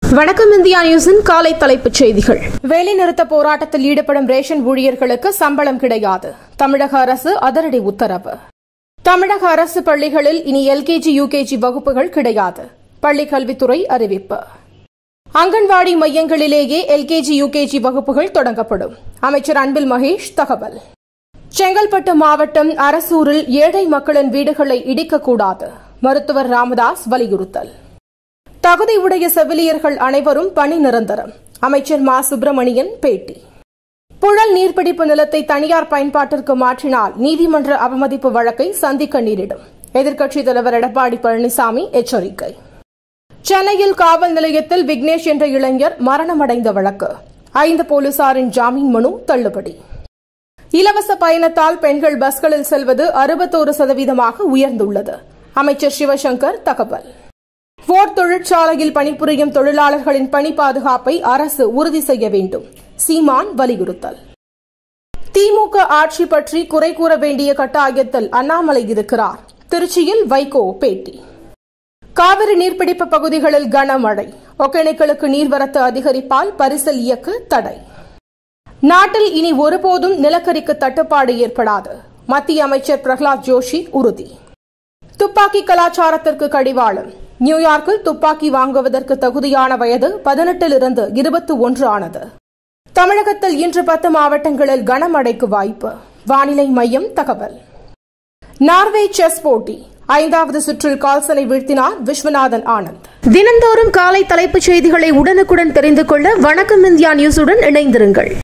வணக்கம் இந்தியா நியூஸின் காலை தலைப்புச் செய்திகள் வேலைநிறுத்த போராட்டத்தில் ஈடுபடும் ரேஷன் ஊழியர்களுக்கு சம்பளம் கிடையாது தமிழக அரசு அதிரடி உத்தரவு தமிழக அரசு பள்ளிகளில் இனி எல்கேஜி யுகேஜி வகுப்புகள் கிடையாது பள்ளிக் கல்வித்துறை அறிவிப்பு அங்கன்வாடி மையங்களிலேயே எல்கேஜி யுகேஜி வகுப்புகள் தொடங்கப்படும் அமைச்சர் அன்பில் மகேஷ் தகவல் செங்கல்பட்டு மாவட்டம் அரசூரில் ஏழை மக்களின் வீடுகளை இடிக்கக்கூடாது மருத்துவர் ராமதாஸ் வலியுறுத்தல் தகுதியுடைய செவிலியர்கள் அனைவரும் பணி நிரந்தரம் அமைச்சர் மா சுப்பிரமணியன் பேட்டி புழல் நீர்பிடிப்பு நிலத்தை தனியார் பயன்பாட்டிற்கு மாற்றினால் நீதிமன்ற அவமதிப்பு வழக்கை சந்திக்க நேரிடும் எதிர்க்கட்சித் தலைவர் எடப்பாடி பழனிசாமி எச்சரிக்கை சென்னையில் காவல் நிலையத்தில் விக்னேஷ் என்ற இளைஞர் மரணமடைந்த வழக்கு ஐந்து போலீசாரின் ஜாமீன் மனு தள்ளுபடி இலவச பயணத்தால் பெண்கள் பஸ்களில் செல்வது அறுபத்தோரு சதவீதமாக உயர்ந்துள்ளது அமைச்சர் சிவசங்கர் தகவல் போர்ட் தொழிற்சாலையில் பணிபுரியும் தொழிலாளர்களின் பணி பாதுகாப்பை அரசு உறுதி செய்ய வேண்டும் சீமான் வலியுறுத்தல் திமுக ஆட்சி பற்றி குறை கூற வேண்டிய கட்டாயத்தில் அண்ணாமலை இருக்கிறார் திருச்சியில் வைகோ பேட்டி காவிரி நீர்பிடிப்பு பகுதிகளில் கனமழை ஒகேனக்கலுக்கு நீர்வரத்து அதிகரிப்பால் பரிசல் இயக்க தடை நாட்டில் இனி ஒருபோதும் நிலக்கரிக்கு தட்டுப்பாடு ஏற்படாது மத்திய அமைச்சர் பிரகலாத் ஜோஷி உறுதி துப்பாக்கி கலாச்சாரத்திற்கு கடிவாளம் நியூயார்க்கில் துப்பாக்கி வாங்குவதற்கு தகுதியான வயது பதினெட்டிலிருந்து இருபத்தி ஒன்று ஆனது தமிழகத்தில் இன்று பத்து மாவட்டங்களில் கனமழைக்கு வாய்ப்பு வானிலை மையம் தகவல் நார்வே செஸ் போட்டி ஐந்தாவது சுற்றில் கால்சனை வீழ்த்தினார் விஸ்வநாதன் ஆனந்த் தினந்தோறும் காலை தலைப்புச் செய்திகளை உடனுக்குடன் தெரிந்து கொள்ள வணக்கம் இந்தியா நியூஸுடன் இணைந்திருங்கள்